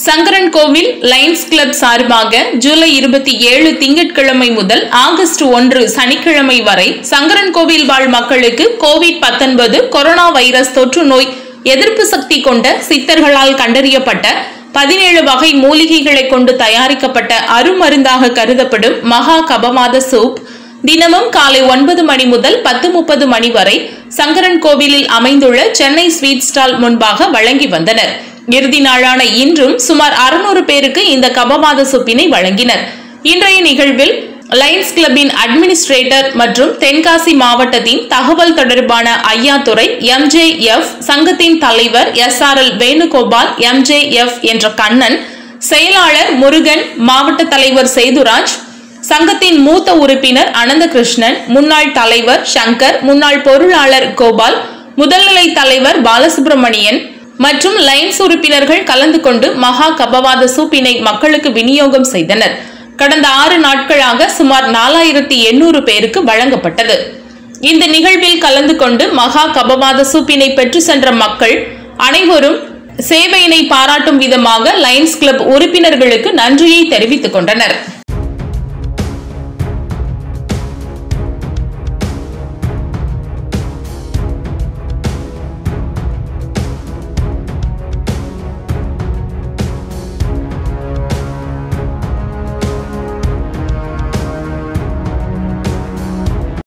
சங்கரன் கோவில் lines club சார்பாக ஜூலை இருபத்தி ஏழு திங்கட்கிழமை முதல் ஆகஸ்ட் ஒன்று சனிக்கிழமை வரை சங்கரன் கோவில் வாழ் மக்களுக்கு கோவிட் 19 கொரோனா வைரஸ் தொற்று நோய் எதிர்ப்பு சக்தி கொண்ட சித்தர்களால் கண்டறியப்பட்ட பதினேழு வகை மூலிகைகளை கொண்டு தயாரிக்கப்பட்ட அருமருந்தாக கருதப்படும் மகா கபமாத சூப் தினமும் காலை ஒன்பது மணி முதல் பத்து முப்பது மணி வரை சங்கரன் கோவிலில் அமைந்துள்ள சென்னை ஸ்வீட் ஸ்டால் முன்பாக வழங்கி வந்தனர் இறுதி நாளான இன்றும் சுமார் அறுநூறு பேருக்கு இந்த கபமாத சூப்பினை வழங்கினர் இன்றைய நிகழ்வில் லயன்ஸ் கிளப்பின் அட்மினிஸ்ட்ரேட்டர் மற்றும் தென்காசி மாவட்டத்தின் தகவல் தொடர்பான ஐயாத்துறை எம்ஜேஎஃப் சங்கத்தின் தலைவர் S R L Venugopal MJF என்ற கண்ணன் செயலாளர் முருகன் மாவட்ட தலைவர் சேதுராஜ் சங்கத்தின் மூத்த உறுப்பினர் அனந்தகிருஷ்ணன் முன்னாள் தலைவர் சங்கர் முன்னாள் பொருளாளர் கோபால் முதல்நிலை தலைவர் பாலசுப்ரமணியன் மற்றும் லைன்ஸ் உறுப்பினர்கள் கலந்து கொண்டு மகா கபவாத சூப்பினை மக்களுக்கு விநியோகம் செய்தனர் கடந்த ஆறு நாட்களாக சுமார் நாலாயிரத்தி எண்ணூறு பேருக்கு வழங்கப்பட்டது இந்த நிகழ்வில் கலந்து கொண்டு மகா கபவாத சூப்பினை பெற்று சென்ற மக்கள் அனைவரும் சேவையினை பாராட்டும் விதமாக லயன்ஸ் கிளப் உறுப்பினர்களுக்கு நன்றியை தெரிவித்துக் கொண்டனர்